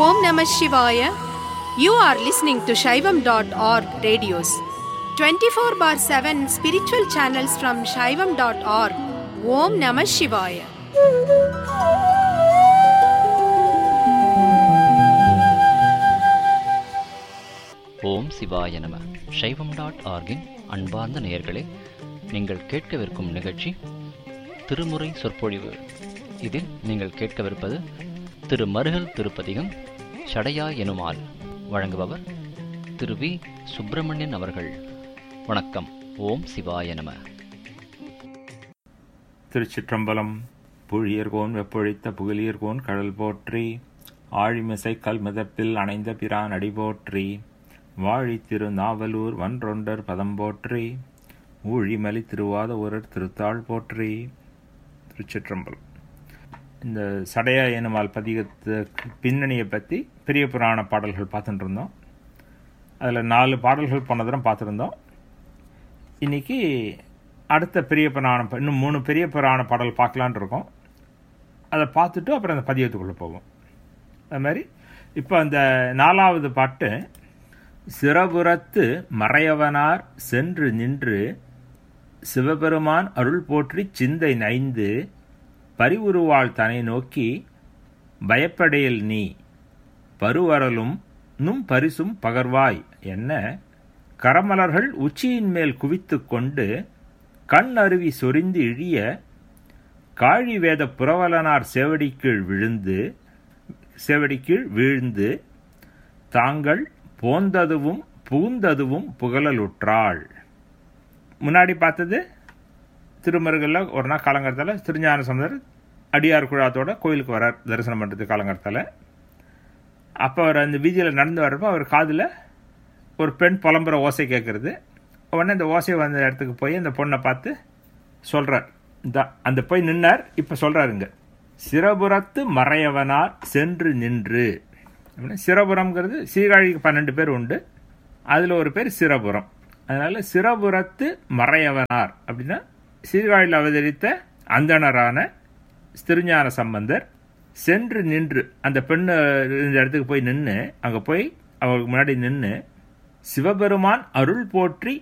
Om Namah Shivaya. You are listening to Shaivam.org radios. 24 bar 7 spiritual channels from Shaivam.org. Om Namah Shivaya. ஓம் சிவாய நம சைவம் dot ஆர்கின் அன்பார்ந்த நேயர்களே நீங்கள் கேட்கவிருக்கும் நிகழ்ச்சி திருமுறை சொற்பொழிவு இதில் நீங்கள் கேட்கவிருப்பது திரு மருகல் திருப்பதிகம் சடையா எனுமால் வழங்குபவர் திரு வி சுப்பிரமணியன் அவர்கள் வணக்கம் ஓம் சிவாய நம திருச்சிற்றம்பலம் புழியர்கோன் வெப்பொழித்த புகழியர்கோன் கடல் போற்றி ஆழிமிசை கல் மிதப்பில் அணைந்த பிரான் அடி போற்றி வாழி திரு நாவலூர் வன்றொண்டர் பதம் போற்றி ஊழிமலி திருவாத ஊரர் திருத்தாள் போற்றி திருச்சிற்றம்பலம் இந்த சடையா எனுமால் பதிகத்துக்கு பின்னணியை பற்றி பெரிய புராண பாடல்கள் பார்த்துட்டு இருந்தோம் அதில் நாலு பாடல்கள் போன தரம் பார்த்துருந்தோம் இன்னைக்கு அடுத்த பெரிய புராணம் ப- இன்னும் மூணு பெரிய புராண பாடல் பார்க்கலான்னு இருக்கோம் அதை பார்த்துட்டு அப்புறம் அந்த பதியத்துக்குள்ளே போவோம் அது மாதிரி இப்போ அந்த நாலாவது பாட்டு சிறபுறத்து மறையவனார் சென்று நின்று சிவபெருமான் அருள் போற்றி சிந்தை நைந்து பரிவுருவாள் தனை நோக்கி பயப்படையில் நீ பருவரலும் நும் பரிசும் பகர்வாய் என்ன கரமலர்கள் உச்சியின் மேல் குவித்துக் கொண்டு கண் அருவி சொரிந்து இழிய காழி வேத புரவலனார் சேவடிக்கீழ் விழுந்து சேவடிக்கீழ் வீழ்ந்து தாங்கள் போந்ததுவும் புகுந்ததுவும் புகழலுற்றாள் முன்னாடி பார்த்தது திருமருகல்ல ஒரு நாள் காலங்கரத்தில் திருஞான சமுதர் அடியார் குழாத்தோட கோயிலுக்கு வரார் தரிசனம் பண்ணுறது காலங்கரத்தில் அப்போ அவர் அந்த வீதியில் நடந்து வர்றப்போ அவர் காதில் ஒரு பெண் புலம்புற ஓசை கேட்குறது உடனே அந்த ஓசை வந்த இடத்துக்கு போய் அந்த பொண்ணை பார்த்து சொல்கிறார் இந்த அந்த போய் நின்னார் இப்போ சொல்கிறாருங்க சிறபுறத்து மறையவனார் சென்று நின்று அப்படின்னா சிறபுரம்ங்கிறது சீர்காழிக்கு பன்னெண்டு பேர் உண்டு அதில் ஒரு பேர் சிறபுரம் அதனால சிறபுறத்து மறையவனார் அப்படின்னா சீர்காழியில் அவதரித்த அந்தணரான திருஞான சம்பந்தர் சென்று நின்று அந்த பெண்ணு இந்த இடத்துக்கு போய் நின்று அங்கே போய் அவங்களுக்கு முன்னாடி நின்று சிவபெருமான் அருள் போற்றி